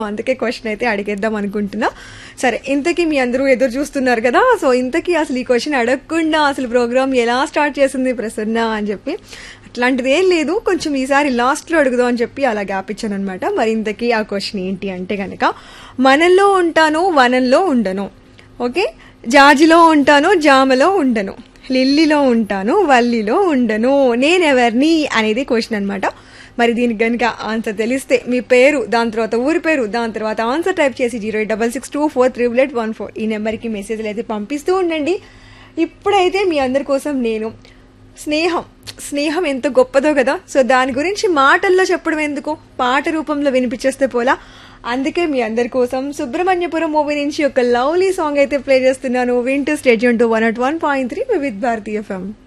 అందుకే క్వశ్చన్ అయితే అడిగేద్దాం అనుకుంటున్నా సరే ఇంతకీ మీ అందరూ ఎదురు చూస్తున్నారు కదా సో ఇంతకీ అసలు ఈ క్వశ్చన్ అడగకుండా అసలు ప్రోగ్రామ్ ఎలా స్టార్ట్ చేసింది ప్రసన్న అని చెప్పి అట్లాంటిది ఏం లేదు కొంచెం ఈసారి లాస్ట్లో అడుగుదాం అని చెప్పి అలా గ్యాప్ ఇచ్చాను అనమాట మరి ఇంతకీ ఆ క్వశ్చన్ ఏంటి అంటే కనుక మనల్లో ఉంటాను వనంలో ఉండను ఓకే జాజిలో ఉంటాను జామలో ఉండను లిల్లీలో ఉంటాను వల్లిలో ఉండను నేనెవరిని అనేది క్వశ్చన్ అనమాట మరి దీనికి కనుక ఆన్సర్ తెలిస్తే మీ పేరు దాని తర్వాత ఊరి పేరు దాని తర్వాత ఆన్సర్ టైప్ చేసి zero eight double six two four triple eight one four ఈ నెంబర్కి మెసేజ్లు అయితే పంపిస్తూ ఉండండి ఇప్పుడైతే మీ అందరి కోసం నేను స్నేహం స్నేహం ఎంత గొప్పదో కదా సో దాని గురించి మాటల్లో చెప్పడం ఎందుకు పాట రూపంలో వినిపించేస్తే పోలా అందుకే మీ అందరి కోసం సుబ్రహ్మణ్యపురం మూవీ నుంచి ఒక లవ్లీ సాంగ్ అయితే ప్లే చేస్తున్నాను వింటూ stadium two one at one point three with భారతీయ ఎఫ్ఎం